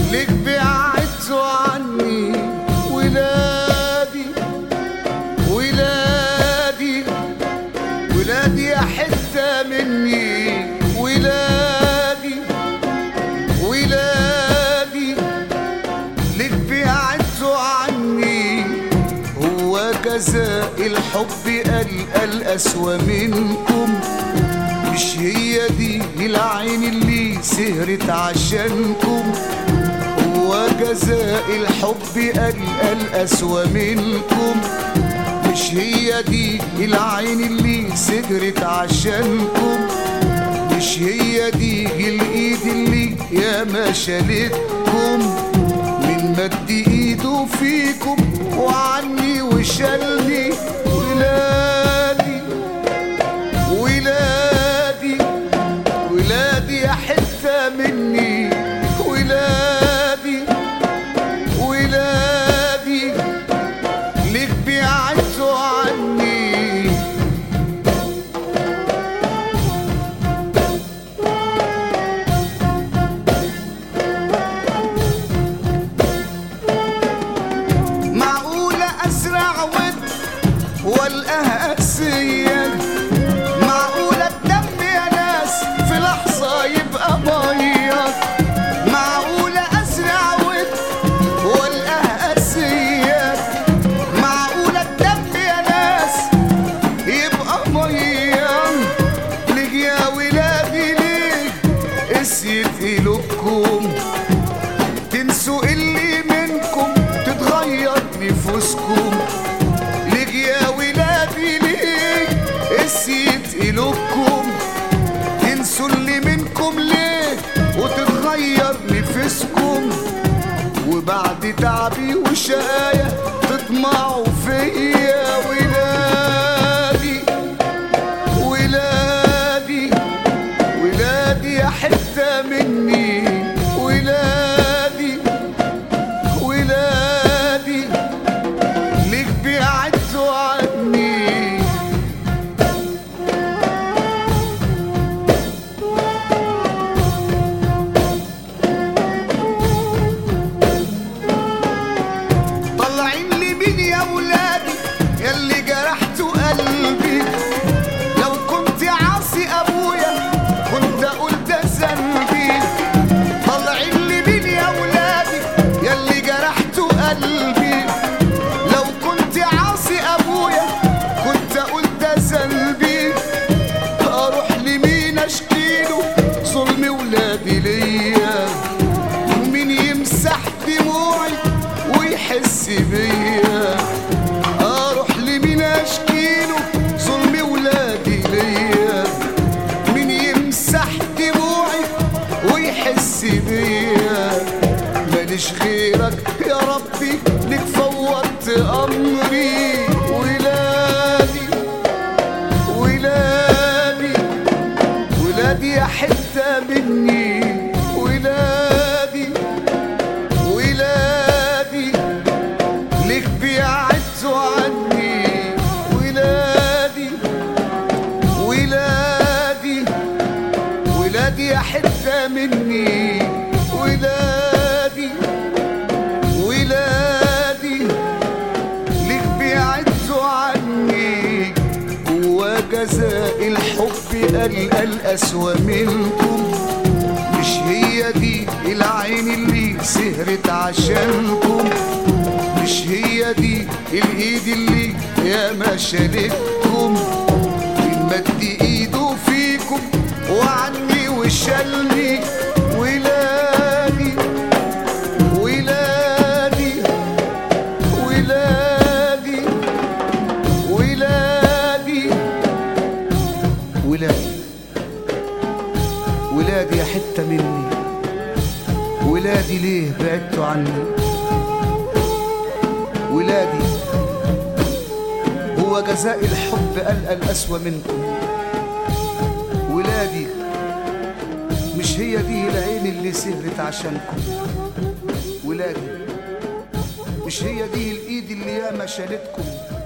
ليك بعدتوا عني ولادي ولادي ولادي يا حتة مني ولادي ولادي ليك بعدتوا عني هو جزاء الحب ألقى الأسوأ منكم مش هي دي العين اللي سهرت عشانكم هو جزاء الحب ألقى الأسوأ منكم مش هي دي العين اللي سهرت عشانكم مش هي دي الإيد اللي يا ما شالتكم من مد إيده فيكم وعني وشالني ولادي ولادي ولادي يا حتة مني ولادي ولادي ليك بعدتوا عني معقولة أزرع ود والقاها أسية معقولة الدم يا ناس في لحظة يبقى مية معقولة أزرع ود والقاها أسية معقولة الدم يا ناس يبقى مية ليه يا ولادي ليه قسيت قلوبكم تنسوا اللي منكم تتغير نفوسكم ليه يا ولادي ليه قسيت قلوبكم تنسوا اللي منكم ليه وتتغير نفسكم وبعد تعبي وشقايا تطمعوا فيا ولادي ولادي ولادي يا حتة مني ولادي ولادي ليك بعدتوا عني طلعين لي مين يا ولادي ياللي جرحتوا قلبي لو كنت عاصي ابويا كنت اقول ده ذنبي طلعين لي مين يا ولادي ياللي جرحتوا قلبي لو كنت عاصي ابويا كنت اقول ده ذنبي اروح لمين اشكيله ظلم ولادي ليا ومين يمسح دموعي ويحس بيا اروح لمين اشكيله ظلم ولادي ليا مين يمسح دموعي ويحس بيا ماليش غيرك يا ربي لك فوضت امري ولادي ولادي ولادي يا حتة مني ولادي ولادي ليك بعدتوا عني ولادي ولادي ولادي يا حتة مني ولادي ولادي ليك بعدتوا عني هو جزاء الحب ألقى الأسوأ منكم مش هي دي العين اللي سهرت عشانكم مش هي دي الايد اللي يا ما شالتكم من مد ايده فيكم وعني وشالني ولادي ولادي ولادي ولادي ولادي ولادي يا حتة مني ولادي ليه بعدتوا عني ولادي هو جزاء الحب ألقى الأسوأ منكم ولادي مش هي دي العين اللي سهرت عشانكم ولادي مش هي دي الإيد اللي ياما شالتكم